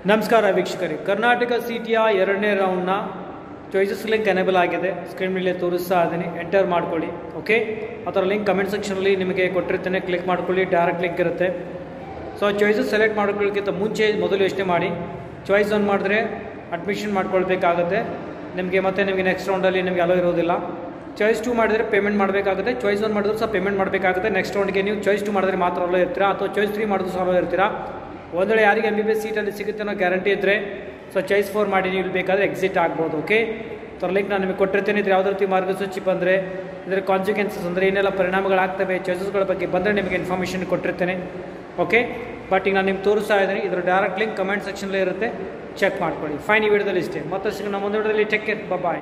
ನಮಸ್ಕಾರ ವೀಕ್ಷಕರೇ ಕರ್ನಾಟಕ ಸಿಟಿಯ ಎರಡನೇ ರೌಂಡ್ನ ಚಾಯ್ಸಸ್ ಲಿಂಕ್ ಎನೇಬಲ್ ಆಗಿದೆ ಸ್ಕ್ರೀನ್ ಮೇಲೆ ತೋರಿಸ್ತಾ ಇದ್ದೀನಿ ಎಂಟರ್ ಮಾಡ್ಕೊಳ್ಳಿ ಓಕೆ ಅದರ ಲಿಂಕ್ ಕಮೆಂಟ್ ಸೆಕ್ಷನಲ್ಲಿ ನಿಮಗೆ ಕೊಟ್ಟಿರ್ತೇನೆ ಕ್ಲಿಕ್ ಮಾಡ್ಕೊಳ್ಳಿ ಡೈರೆಕ್ಟ್ ಲಿಂಕ್ ಇರುತ್ತೆ ಸೊ ಚಾಯ್ಸಸ್ ಸೆಲೆಕ್ಟ್ ಮಾಡ್ಕೊಳ್ಳೋಕ್ಕಿಂತ ಮುಂಚೆ ಮೊದಲು ಯೋಚನೆ ಮಾಡಿ ಚಾಯ್ಸ್ ಒನ್ ಮಾಡಿದ್ರೆ ಅಡ್ಮಿಷನ್ ಮಾಡ್ಕೊಳ್ಬೇಕಾಗುತ್ತೆ ನಿಮಗೆ ಮತ್ತೆ ನಿಮಗೆ ನೆಕ್ಸ್ಟ್ ರೌಂಡಲ್ಲಿ ನಿಮಗೆ ಅಲೋ ಇರೋದಿಲ್ಲ ಚಾಯ್ಸ್ ಟು ಮಾಡಿದ್ರೆ ಪೇಮೆಂಟ್ ಮಾಡಬೇಕಾಗುತ್ತೆ ಚಾಯ್ಸ್ ಒನ್ ಮಾಡಿದ್ರು ಸಹ ಪೇಮೆಂಟ್ ಮಾಡಬೇಕಾಗುತ್ತೆ ನೆಕ್ಸ್ಟ್ ರೌಂಡ್ಗೆ ನೀವು ಚಾಯ್ಸ್ ಟು ಮಾಡಿದ್ರೆ ಮಾತ್ರ ಅಲೋ ಇರ್ತೀರಾ ಅಥವಾ ಚಾಯ್ಸ್ ತ್ರೀ ಮಾಡಿದ್ರು ಸಹ ಅಲೋ ಇರ್ತೀರಾ ಒಂದು ವೇಳೆ ಯಾರಿಗೆ ಎಮ್ ಬಿ ಬಿ ಎಸ್ ಸೀಟಲ್ಲಿ ಸಿಗುತ್ತೆ ಅನ್ನೋ ಗ್ಯಾರಂಟಿ ಇದ್ದರೆ ಸೊ ಚಾಯ್ಸ್ ಫೋರ್ ಮಾಡಿ ನೀವು ಇಲ್ಲಿ ಬೇಕಾದರೆ ಎಕ್ಸಿಟ್ ಆಗ್ಬೋದು ಓಕೆ ಥರ ಲಿಂಕ್ ನಾನು ನಿಮಗೆ ಕೊಟ್ಟಿರ್ತೇನೆ ಇದ್ರ ಯಾವುದೇ ರೀತಿ ಮಾರ್ಗಸೂಚಿ ಬಂದರೆ ಇದರ ಕಾನ್ಸಿಕ್ವೆನ್ಸಸ್ ಅಂದರೆ ಏನೆಲ್ಲ ಪರಿಣಾಮಗಳಾಗ್ತವೆ ಚಾಯ್ಸಸ್ಗಳ ಬಗ್ಗೆ ಬಂದರೆ ನಿಮಗೆ ಇನ್ಫಾರ್ಮೇಷನ್ ಕೊಟ್ಟಿರ್ತೇನೆ ಓಕೆ ಬಟ್ ಈಗ ನಾನು ನಿಮ್ಗೆ ತೋರಿಸ್ತಾ ಇದ್ದೀನಿ ಇದರ ಡೈರೆಕ್ಟ್ ಲಿಂಕ್ ಕಮೆಂಟ್ ಸೆಕ್ಷನ್ಲೇ ಇರುತ್ತೆ ಚೆಕ್ ಮಾಡ್ಕೊಳ್ಳಿ ಫೈನ್ ಈ ವಿಡಿಯೋದಲ್ಲಿ ಇಷ್ಟೇ ಮತ್ತೆ ಸಿಗೋಣ ಮುಂದೆ ವಿಡಿಯೋದಲ್ಲಿ ಟೆಕ್ ಕೇರ್ ಬಾಯ್